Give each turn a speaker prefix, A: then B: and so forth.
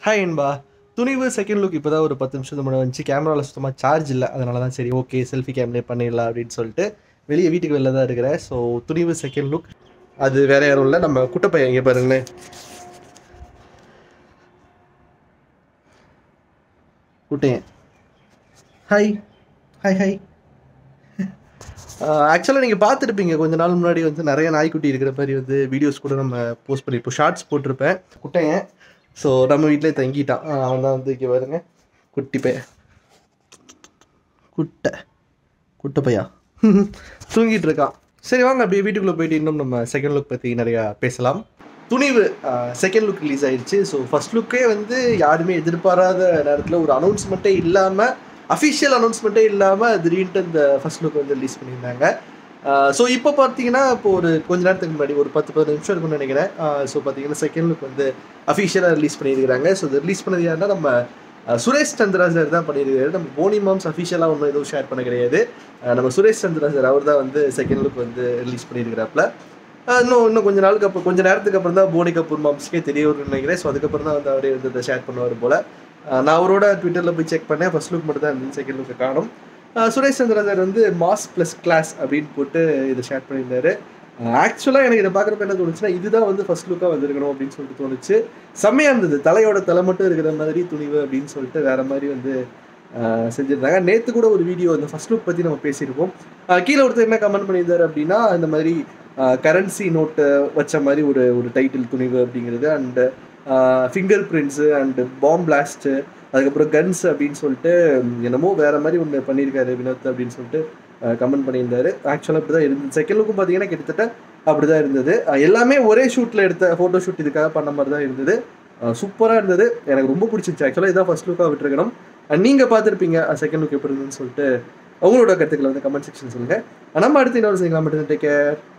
A: hi என்பா Thunivu second look இப்போ தான் ஒரு பத்து நிமிஷத்துக்கு முன்னாடி வந்துச்சு கேமராவில் சுத்தமாக சார்ஜ் இல்லை அதனால தான் சரி ஓகே செல்ஃபி கேம்லே பண்ணிடலாம் அப்படின்னு சொல்லிட்டு வெளியே வீட்டுக்கு வெளில தான் இருக்கிறேன் ஸோ துணிவு செகண்ட் லுக் அது வேற யாரும் இல்லை நம்ம குட்டை பையன் இங்கே பாருங்களேன் குட்டையன் ஹாய் ஹாய் ஹாய் ஆக்சுவலாக நீங்கள் பார்த்துருப்பீங்க கொஞ்ச நாள் முன்னாடி வந்து நிறைய நாய்க்குட்டி இருக்கிற மாதிரி வந்து வீடியோஸ் கூட நம்ம போஸ்ட் பண்ணியிருப்போம் ஷார்ட்ஸ் போட்டிருப்பேன் குட்டையன் ஸோ நம்ம வீட்டிலே தங்கிட்டான் ஆ, அவன் தான் வந்து இங்கே பாருங்க குட்டி பையன் குட்டை குட்டை பையா தூங்கிட்டு இருக்கான் சரி வாங்க அப்படியே வீட்டுக்குள்ளே போயிட்டு இன்னும் நம்ம செகண்ட் லுக் பற்றி நிறையா பேசலாம் துணிவு செகண்ட் லுக் ரிலீஸ் ஆயிடுச்சு ஸோ ஃபர்ஸ்ட் லுக்கே வந்து யாருமே எதிர்பாராத நேரத்தில் ஒரு அனௌன்ஸ்மெண்ட்டே இல்லாமல் அஃபிஷியல் அனௌன்ஸ்மெண்ட்டே இல்லாமல் திடீர்னு இந்த ஃபர்ஸ்ட் லுக் வந்து ரிலீஸ் பண்ணியிருந்தாங்க ஸோ இப்போ பார்த்தீங்கன்னா இப்போ ஒரு கொஞ்ச நேரத்துக்கு முன்னாடி ஒரு பத்து பதினஞ்சு நிமிஷம் இருக்கும்னு நினைக்கிறேன் ஸோ பார்த்தீங்கன்னா செகண்ட் லுக் வந்து அஃபிஷியலாக ரிலீஸ் பண்ணியிருக்கிறாங்க ஸோ இது ரிலீஸ் பண்ணது யாருன்னா நம்ம அஹ், சுரேஷ் சந்திரா சார் தான் பண்ணியிருக்காரு நம்ம போனி மாம்ஸ் அஃபிஷியலாக ஒன்றும் எதுவும் ஷேர் பண்ண கிடையாது அஹ், நம்ம சுரேஷ் சந்திரா சார் அவர் தான் வந்து செகண்ட் லுக் வந்து ரிலீஸ் பண்ணியிருக்கிறாப்புல அஹ், இன்னும் இன்னும் கொஞ்ச நாளுக்கு அப்புறம் கொஞ்ச நேரத்துக்கு அப்புறம் தான் போனி கபூர் மாம்ஸ்க்கே தெரிய வரும்னு நினைக்கிறேன் ஸோ அதுக்கப்புறம் தான் வந்து அவரே வந்து இதை ஷேர் பண்ணுவார் போல் அஹ், நான் அவரோட ட்விட்டரில் போய் செக் பண்ணேன் ஃபர்ஸ்ட் லுக் மட்டும் தான் இருந்தது செகண்ட் லுக்கை காணும் அஹ், சுரேஷ் சந்திரா சார் வந்து மாஸ் ப்ளஸ் கிளாஸ் அப்படின்னு போட்டு இதை ஷேர் பண்ணியிருந்தாரு ஆக்சுவலாக எனக்கு இதை பார்க்குறப்ப என்ன தோணுச்சுன்னா இதுதான் வந்து ஃபர்ஸ்ட் லுக்காக வந்திருக்கணும் அப்படின்னு சொல்லிட்டு தோணுச்சு செம்மையாக இருந்தது தலையோட தலை மட்டும் இருக்கிற மாதிரி துணிவு அப்படின்னு சொல்லிட்டு வேற மாதிரி வந்து ஆஹ், செஞ்சிருந்தாங்க நேற்று கூட ஒரு வீடியோ அந்த ஃபர்ஸ்ட் லுக் பற்றி நம்ம பேசியிருப்போம் ஆஹ், கீழே ஒருத்தர் என்ன கமெண்ட் பண்ணியிருந்தாரு அப்படின்னா இந்த மாதிரி கரன்சி நோட்டு வச்ச மாதிரி ஒரு ஒரு டைட்டில் துணிவு அப்படிங்கிறது and fingerprints and bomb blast அதுக்கப்புறம் கன்ஸ் அப்படின்னு சொல்லிட்டு ம், என்னமோ வேற மாதிரி ஒன்று பண்ணியிருக்காரு வினோத் அப்படின்னு சொல்லிட்டு கமெண்ட் பண்ணியிருந்தாரு ஆக்சுவலாக இப்படி தான் இருந்தது செகண்ட் லுக்கும் பார்த்தீங்கன்னா கிட்டத்தட்ட அப்படி தான் இருந்தது அஹ் எல்லாமே ஒரே ஷூட்டில் எடுத்த ஃபோட்டோ ஷூட் இதுக்காக பண்ண மாதிரி தான் இருந்தது சூப்பராக இருந்தது எனக்கு ரொம்ப பிடிச்சிருச்சு ஆக்சுவலாக இதான் ஃபர்ஸ்ட் லுக்காக விட்டுருக்கணும் நீங்கள் பார்த்துருப்பீங்க செகண்ட் லுக் எப்படி இருந்ததுன்னு சொல்லிட்டு உங்களோட கருத்துக்களை வந்து கமெண்ட் செக்ஷன் சொல்லுங்கள் நம்ம அடுத்து இன்னொரு செய்யலாம் மட்டும் டேக் கேர்